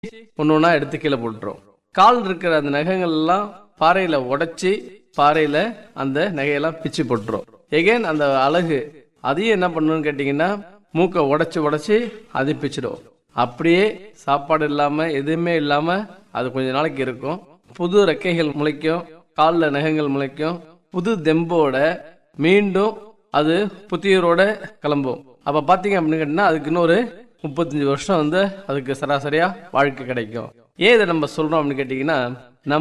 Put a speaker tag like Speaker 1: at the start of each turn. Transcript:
Speaker 1: ஒன்று ஒன்றா எடுத்து கீழே போட்டுரும் கால் இருக்கிற அந்த நகங்கள் எல்லாம் பாறையில உடைச்சி பாறையில அந்த நகையெல்லாம் பிச்சு போட்டுரும் எகைன் அந்த அழகு அதையும் என்ன பண்ணணும்னு கேட்டிங்கன்னா மூக்கை உடைச்சு உடைச்சி அதை பிச்சிடும் அப்படியே சாப்பாடு இல்லாம எதுவுமே இல்லாம அது கொஞ்ச நாளைக்கு இருக்கும் புது ரெக்கைகள் முளைக்கும் காலில் நகங்கள் முளைக்கும் புது தெம்போட மீண்டும் அது புத்துயிரோட கிளம்பும் அப்ப பாத்தீங்க அப்படின்னு கேட்டீங்கன்னா அதுக்கு இன்னொரு முப்பத்தஞ்சு வருஷம் வந்து அதுக்கு சராசரியா வாழ்க்கை கிடைக்கும் ஏன் இதை நம்ம சொல்றோம் அப்படின்னு கேட்டீங்கன்னா நம்ம